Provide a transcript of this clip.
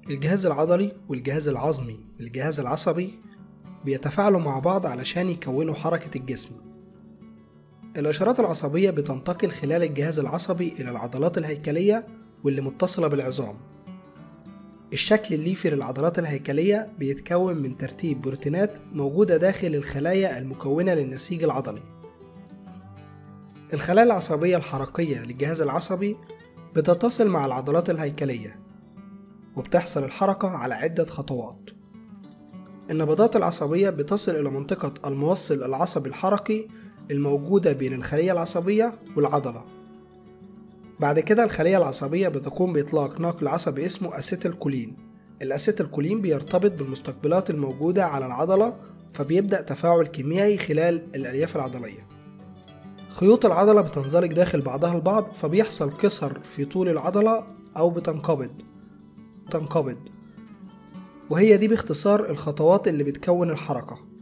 الجهاز العضلي والجهاز العظمي والجهاز العصبي بيتفاعلوا مع بعض علشان يكونوا حركة الجسم الإشارات العصبية بتنتقل خلال الجهاز العصبي إلى العضلات الهيكلية واللي متصلة بالعظام الشكل الليفي للعضلات الهيكلية بيتكون من ترتيب بروتينات موجودة داخل الخلايا المكونة للنسيج العضلي الخلايا العصبية الحركية للجهاز العصبي بتتصل مع العضلات الهيكلية وبتحصل الحركة على عدة خطوات النبضات العصبية بتصل إلى منطقة الموصل العصبي الحركي الموجودة بين الخلية العصبية والعضلة بعد كده الخلية العصبية بتقوم بإطلاق ناقل عصبي اسمه أسيتيلكولين الأسيتيلكولين بيرتبط بالمستقبلات الموجودة على العضلة فبيبدأ تفاعل كيميائي خلال الألياف العضلية خيوط العضلة بتنزلق داخل بعضها البعض فبيحصل كسر في طول العضلة أو بتنقبض تنقبض وهي دي باختصار الخطوات اللي بتكون الحركة